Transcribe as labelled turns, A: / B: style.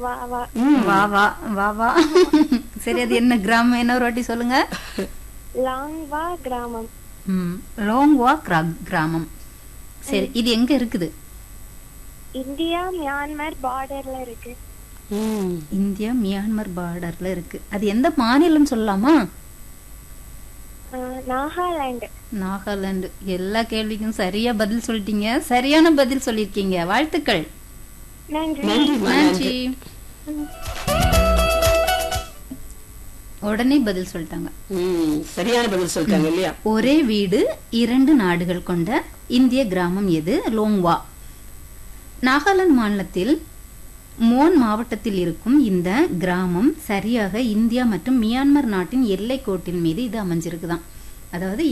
A: வா வா
B: வா வா வா வா சரி அது என்ன கிராமம் என்ன ஒரு வாட்டி சொல்லுங்க
A: லாங் வா கிராமம்
B: ம் லோங்வா கிரா- கிராமம் சரி இது எங்க இருக்குது
A: இந்தியா மியான்மர் பார்டர்ல இருக்கு
C: ம்.
B: இந்தியா மியான்மர் பார்டர்ல இருக்கு அது எந்த மாநிலம் சொல்லலாமா
A: அஹ், நாகாலாந்து
B: நாகாலாந்து எல்லா கேள்விக்கும் சரியா பதில் சொல்லிட்டீங்க சரியான பதில் சொல்லிருக்கீங்க வாழ்த்துக்கள்
A: நன்றி
C: நன்றிம்மா நன்றி
B: நன்றி உடனே பதில் சொல்லிட்டாங்க
C: ம், சரியான பதில் சொல்லிட்டாங்க இல்லையா
B: ஒரே வீடு இரண்டு நாடுகள் கொண்ட இந்திய கிராமம் எது லோங்வா நாகாலாந்து மாநிலத்தில் மோன் மாவட்டத்தில் இருக்கும் இந்த கிராமம் சரியாக இந்தியா மற்றும் மியான்மர் நாட்டின் எல்லை கோட்டின் மீது இது அமைஞ்சிருக்குதாம் அதாவது